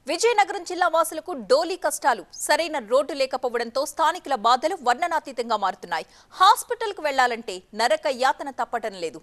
విజయనగరం జిల్లా వాసులకు డోలీ కష్టాలు సరైన రోడ్డు లేకపోవడంతో స్థానికుల బాధలు వర్ణనాతీతంగా మారుతున్నాయి హాస్పిటల్కు వెళ్లాలంటే నరక యాతన తప్పటం లేదు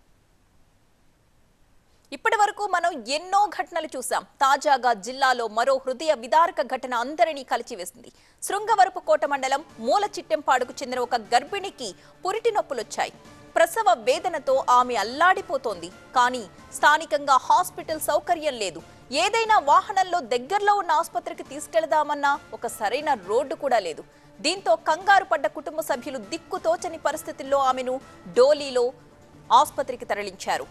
ఇప్పటి వరకు మనం ఎన్నో ఘటనలు చూసాం తాజాగా జిల్లాలో మరో హృదయ విదారక ఘటన అందరినీ కలిచివేసింది శృంగవరపుకోట మండలం మూల చిట్టెంపాడుకు చెందిన ఒక గర్భిణికి పురిటి నొప్పులొచ్చాయి ప్రసవ వేదనతో ఆమె అల్లాడిపోతోంది కానీ స్థానికంగా హాస్పిటల్ సౌకర్యం లేదు ఏదైనా వాహనంలో దగ్గరలో ఉన్న ఆసుపత్రికి తీసుకెళదామన్నా ఒక సరైన రోడ్డు కూడా లేదు దీంతో కంగారు పడ్డ కుటుంబ సభ్యులు దిక్కుతోచని పరిస్థితుల్లో ఆమెను డోలీలో ఆసుపత్రికి తరలించారు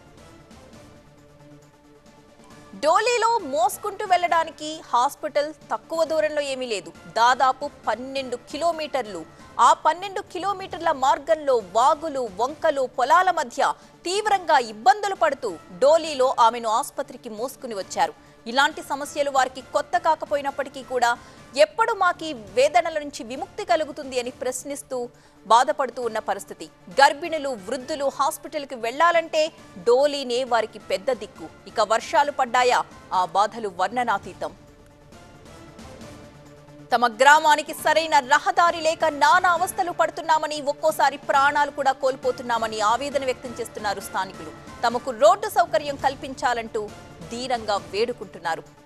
డోలీలో మోసుకుంటూ వెళ్ళడానికి హాస్పిటల్ తక్కువ దూరంలో ఏమీ లేదు దాదాపు పన్నెండు కిలోమీటర్లు ఆ పన్నెండు కిలోమీటర్ల మార్గంలో వాగులు వంకలు పొలాల మధ్య తీవ్రంగా ఇబ్బందులు పడుతూ డోలీలో ఆమెను ఆసుపత్రికి మోసుకుని వచ్చారు ఇలాంటి సమస్యలు వారికి కొత్త కాకపోయినప్పటికీ కూడా ఎప్పుడు మాకి వేదనల నుంచి విముక్తి కలుగుతుంది అని ప్రశ్నిస్తూ బాధపడుతూ ఉన్న పరిస్థితి గర్భిణులు వృద్ధులు హాస్పిటల్కి వెళ్లాలంటే డోలీనే వారికి పెద్ద దిక్కు ఇక వర్షాలు పడ్డాయా ఆ బాధలు వర్ణనాతీతం తమ గ్రామానికి సరైన రహదారి లేక నానా అవస్థలు పడుతున్నామని ఒక్కోసారి ప్రాణాలు కూడా కోల్పోతున్నామని ఆవేదన వ్యక్తం చేస్తున్నారు స్థానికులు తమకు రోడ్డు సౌకర్యం కల్పించాలంటూ ధీరంగా వేడుకుంటున్నారు